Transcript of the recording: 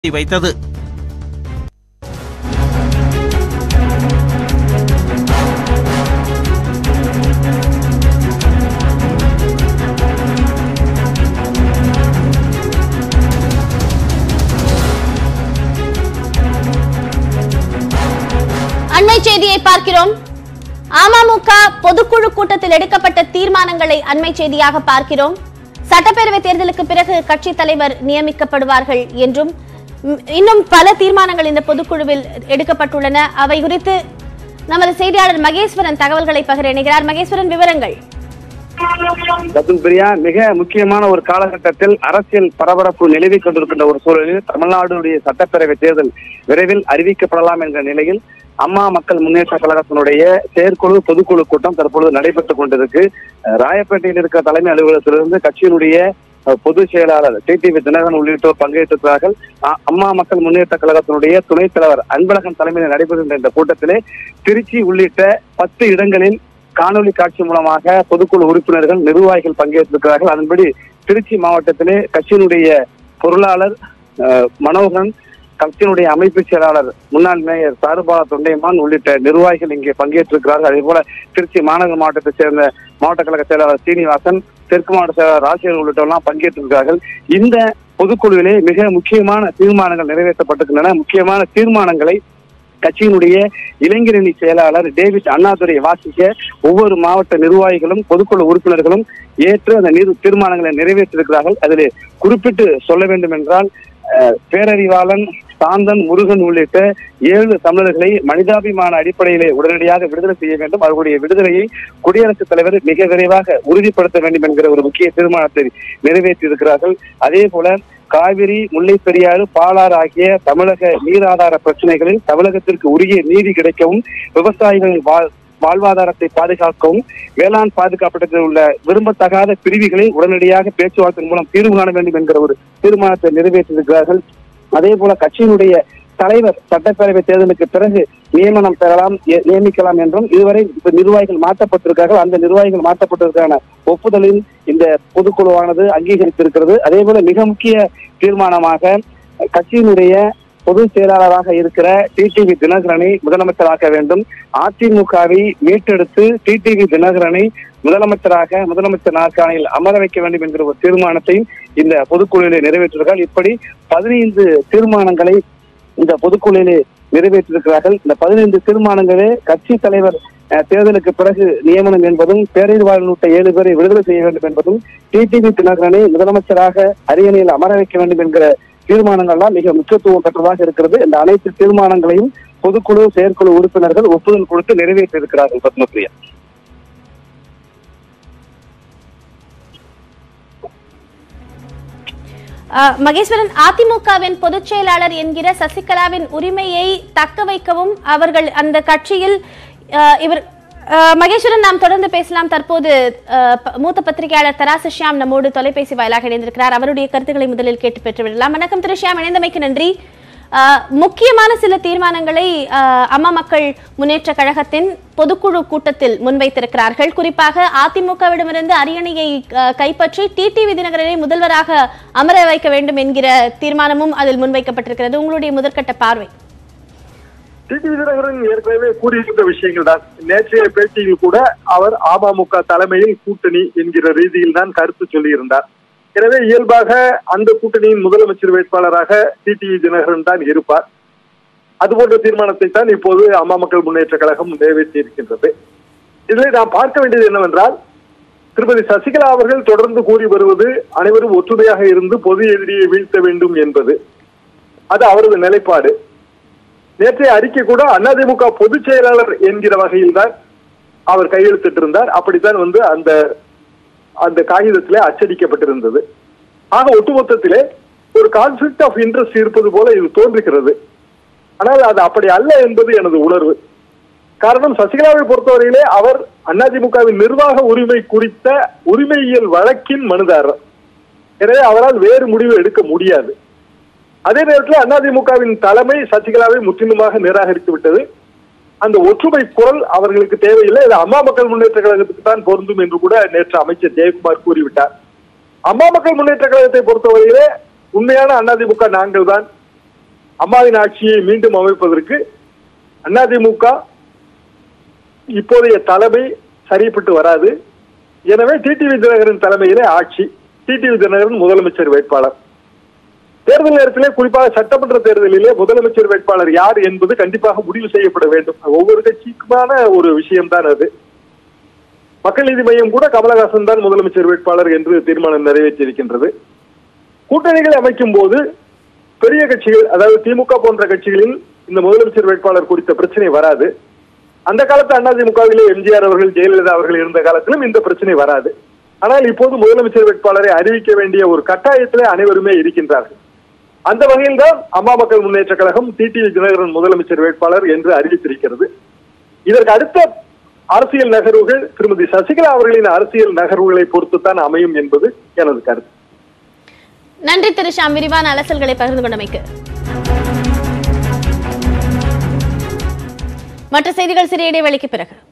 வைத்தது அண்மை செய்தியை பார்க்கிறோம் அமமுக பொதுக்குழு கூட்டத்தில் எடுக்கப்பட்ட தீர்மானங்களை அண்மை செய்தியாக பார்க்கிறோம் சட்டப்பேரவை தேர்தலுக்கு பிறகு கட்சி தலைவர் நியமிக்கப்படுவார்கள் என்றும் ம், இன்னும் பல தீர்மானங்கள் இந்த பொதுக்குழுவில் எடுக்கப்பட்டுள்ளன அவை குறித்து நமது செய்தியாளர் மகேஸ்வரன் தகவல்களை பகிர இணைகிறார் மகேஸ்வரன் விவரங்கள் ரத்துல் பிரியா மிக முக்கியமான ஒரு காலகட்டத்தில் அரசியல் பரபரப்பு நிலவிக் கொண்டிருக்கின்ற ஒரு சூழலில் தமிழ்நாடுடைய சட்டப்பேரவை தேர்தல் விரைவில் அறிவிக்கப்படலாம் என்ற நிலையில் அம்மா மக்கள் முன்னேற்ற கழகத்தினுடைய செயற்குழு பொதுக்குழு கூட்டம் தற்பொழுது நடைபெற்றுக் கொண்டிருக்கு அஹ் ராயப்பேட்டையில் இருக்கிற தலைமை அலுவலகத்திலிருந்து கட்சியினுடைய அஹ், பொதுச் செயலாளர் டிடிவி தினகரன் உள்ளிட்டோர் பங்கேற்றிருக்கிறார்கள் அ- அம்மா மக்கள் முன்னேற்ற கழகத்தினுடைய துணைத் தலைவர் அன்பழகன் தலைமையில் நடைபெறுகின்ற இந்த கூட்டத்திலே திருச்சி உள்ளிட்ட பத்து இடங்களில் காணொலி காட்சி மூலமாக பொதுக்குழு உறுப்பினர்கள் நிர்வாகிகள் பங்கேற்றிருக்கிறார்கள் அதன்படி திருச்சி மாவட்டத்திலே கட்சியினுடைய பொருளாளர் அஹ், மனோகரன் கட்சியினுடைய அமைப்பு செயலாளர் முன்னாள் மேயர் சாருபாலா தொண்டைமான் உள்ளிட்ட நிர்வாகிகள் இங்கே பங்கேற்றிருக்கிறார்கள் அதே போல திருச்சி மாநகர மாவட்டத்தைச் சேர்ந்த மாவட்ட கழக செயலாளர் சீனிவாசன் தெற்கு மாவட்ட செயலாளர் ராஜேஷ் உள்ளிட்டவர்கள்லாம் பங்கேற்றிருக்கிறார்கள் இந்த பொதுக்குழுவிலே மிக முக்கியமான தீர்மானங்கள் நிறைவேற்றப்பட்டிருக்கின்றன முக்கியமான தீர்மானங்களை கட்சியினுடைய இளைஞரணி செயலாளர் டேவிட் அண்ணாதுரை வாசிக்க ஒவ்வொரு மாவட்ட நிர்வாகிகளும் பொதுக்குழு உறுப்பினர்களும் ஏற்று அந்த நீர் தீர்மானங்களை நிறைவேற்றிருக்கிறார்கள் அதில் குறிப்பிட்டு சொல்ல வேண்டும் என்றால் அஹ், பேரறிவாளன் சாந்தன் முருகன் உள்ளிட்ட ஏழு தமிழர்களை மனிதாபிமான அடிப்படையிலே உடனடியாக விடுதலை செய்ய வேண்டும் அவர்களுடைய விடுதலையை குடியரசுத் தலைவர் மிக விரைவாக உறுதிப்படுத்த வேண்டும் என்கிற ஒரு முக்கிய தீர்மானத்தை நிறைவேற்றியிருக்கிறார்கள் அதே போல காவிரி முல்லை பெரியாறு பாலாறு ஆகிய தமிழக நீர் ஆதார பிரச்சனைகளில் தமிழகத்திற்கு உரிய நீதி கிடைக்கவும் விவசாயிகளின் வாழ் வாழ்வாதாரத்தை பாதுகாக்கவும் வேளாண் பாதுகாப்பத்தில் உள்ள விரும்பத்தகாத பிரிவுகளை உடனடியாக பேச்சுவார்த்தை மூலம் தீர்வு காண வேண்டும் என்கிற ஒரு தீர்மானத்தை நிறைவேற்றியிருக்கிறார்கள் அதே போல கட்சியினுடைய தலைவர் சட்டப்பேரவை தேர்தலுக்கு பிறகு நியமனம் பெறலாம் எ- நியமிக்கலாம் என்றும் இதுவரை இப்ப நிர்வாகிகள் மாற்றப்பட்டிருக்கார்கள் அந்த நிர்வாகிகள் மாற்றப்பட்டிருக்கான ஒப்புதலில் இந்த பொதுக்குழுவானது அங்கீகரித்திருக்கிறது அதே போல மிக முக்கிய தீர்மானமாக கட்சியினுடைய பொதுச் செயலாளராக இருக்கிற டிடிவி தினகரனை முதலமைச்சராக்க வேண்டும் அதிமுகவை மீட்டெடுத்து டிடிவி தினகரனை முதலமைச்சராக முதலமைச்சர் நாற்காலியில் அமர வைக்க வேண்டும் என்கிற ஒரு தீர்மானத்தையும் இந்த பொதுக்குழுவிலே நிறைவேற்றிருக்கிறார்கள் இப்படி பதினைந்து தீர்மானங்களை இந்த பொதுக்குழுவிலே நிறைவேற்றிருக்கிறார்கள் இந்த பதினைந்து தீர்மானங்களே கட்சி தலைவர் அஹ், தேர்தலுக்கு பிறகு நியமனம் என்பதும் பேரறிவாளர் உள்ளிட்ட ஏழு பேரை விடுதலை செய்ய வேண்டும் என்பதும் டிடிவி தினகரனை முதலமைச்சராக அரியணையில் அமர வைக்க வேண்டும் என்கிற தீர்மானங்கள்லாம் மிக முக்கியத்துவம் பெற்றதாக இருக்கிறது இந்த அனைத்து தீர்மானங்களையும் பொதுக்குழு செயற்குழு உறுப்பினர்கள் ஒப்புதல் கொடுத்து நிறைவேற்றியிருக்கிறார்கள் பத்மபிரியா அஹ், மகேஸ்வரன் அதிமுகவின் பொதுச் செயலாளர் என்கிற சசிகலாவின் உரிமையை தக்க வைக்கவும் அவர்கள் அந்த கட்சியில் அஹ், இவர் அஹ், மகேஸ்வரன் நாம் தொடர்ந்து பேசலாம் தற்போது அஹ், ப- மூத்த பத்திரிகையாளர் தராசு ஷியாம் நம்மோடு தொலைபேசி வாயிலாக இணைந்திருக்கிறார் அவருடைய கருத்துக்களை முதலில் கேட்டு பெற்று விடலாம் வணக்கம் திரு ஷியாம் இணைந்தமைக்கு நன்றி அஹ், முக்கியமான சில தீர்மானங்களை அஹ், அம்மா மக்கள் முன்னேற்ற கழகத்தின் பொதுக்குழு கூட்டத்தில் முன்வைத்திருக்கிறார்கள் குறிப்பாக அதிமுகவிடமிருந்து அரியணையை அஹ், கைப்பற்றி டிடிவி தினகரனை முதல்வராக அமர வைக்க வேண்டும் என்கிற தீர்மானமும் அதில் முன்வைக்கப்பட்டிருக்கிறது உங்களுடைய முதற்கட்ட பார்வை டிடிவி தினகரன் ஏற்கனவே கூறியிருந்த விஷயங்கள் தான் நேற்றைய பேட்டியில் கூட அவர் அமமுக தலைமையில் கூட்டணி என்கிற ரீதியில் தான் கருத்து சொல்லியிருந்தார் எனவே இயல்பாக அந்த கூட்டணியின் முதலமைச்சர் வேட்பாளராக டிடிவி தினகரன் தான் இருப்பார் அதுபோன்ற தீர்மானத்தை தான் இப்போது அம்மா மக்கள் முன்னேற்ற கழகம் நிறைவேற்றி இருக்கின்றது இதில் நாம் பார்க்க வேண்டியது என்னவென்றால் திருமதி சசிகலா அவர்கள் தொடர்ந்து கூறி வருவது அனைவரும் ஒற்றுமையாக இருந்து பொது எதிரியை வீழ்த்த வேண்டும் என்பது அது அவரது நிலைப்பாடு நேற்றைய அறிக்கை கூட அதிமுக பொதுச் செயலாளர் என்கிற வகையில் தான் அவர் கையெழுத்திட்டிருந்தார் அப்படித்தான் வந்து அந்த அந்த காகிதத்திலே அச்சடிக்கப்பட்டிருந்தது ஆக ஒட்டுமொத்தத்திலே ஒரு கான்ஃபிளிக்ட் ஆஃப் இன்ட்ரெஸ்ட் இருப்பது போல இது தோன்றுகிறது ஆனால் அது அப்படி அல்ல என்பது எனது உணர்வு காரணம் சசிகலாவை பொறுத்தவரையிலே அவர் அதிமுகவின் நிர்வாக உரிமை குறித்த உரிமையியல் வழக்கின் மனுதாரர் எனவே அவரால் வேறு முடிவு எடுக்க முடியாது அதே நேரத்தில் அதிமுகவின் தலைமை சசிகலாவை முற்றிலுமாக நிராகரித்து விட்டது அந்த ஒற்றுமை குரல் அவர்களுக்கு தேவையில்லை இது அம்மா மக்கள் முன்னேற்ற கழகத்துக்கு தான் பொருந்தும் என்று கூட நேற்று அமைச்சர் ஜெயக்குமார் கூறிவிட்டார் அம்மா மக்கள் முன்னேற்ற கழகத்தை பொறுத்தவரையிலே உண்மையான அதிமுக நாங்கள் தான் அம்மாவின் ஆட்சியை மீண்டும் அமைப்பதற்கு அதிமுக இப்போதைய தலைமை சரிப்பட்டு வராது எனவே டிடிவி தினகரன் தலைமையிலே ஆட்சி டிடிவி தினகரன் முதலமைச்சர் வேட்பாளர் தேர்தல் நேரத்திலே குறிப்பாக சட்டமன்ற தேர்தலிலே முதலமைச்சர் வேட்பாளர் யார் என்பது கண்டிப்பாக முடிவு செய்யப்பட வேண்டும் ஒவ்வொரு கட்சிக்குமான ஒரு விஷயம்தான் அது மக்கள் நீதி மையம் கூட கமலஹாசன் தான் முதலமைச்சர் வேட்பாளர் என்று தீர்மானம் நிறைவேற்றியிருக்கின்றது கூட்டணிகளை அமைக்கும் போது பெரிய கட்சிகள் அதாவது திமுக போன்ற கட்சிகளில் இந்த முதலமைச்சர் வேட்பாளர் குறித்த பிரச்சனை வராது அந்த காலத்து அதிமுகவிலே எம்ஜிஆர் அவர்கள் ஜெயலலிதா அவர்கள் இருந்த காலத்திலும் இந்த பிரச்சனை வராது ஆனால் இப்போது முதலமைச்சர் வேட்பாளரை அறிவிக்க வேண்டிய ஒரு கட்டாயத்திலே அனைவருமே இருக்கின்றார்கள் அந்த வகையில் தான் அம்மா மக்கள் முன்னேற்ற கழகம் டிடிவி தினகரன் முதலமைச்சர் வேட்பாளர் என்று அறிவித்திருக்கிறது இதற்கு அடுத்த அரசியல் நகர்வுகள் திருமதி சசிகலா அவர்களின் அரசியல் நகர்வுகளை பொறுத்துத்தான் அமையும் என்பது எனது கருத்து நன்றி திரு ஷாம் விரிவான அலசல்களை பகிர்ந்து கொண்டமைக்கு மற்ற செய்திகள் சிறிய இடைவெளிக்கு பிறகு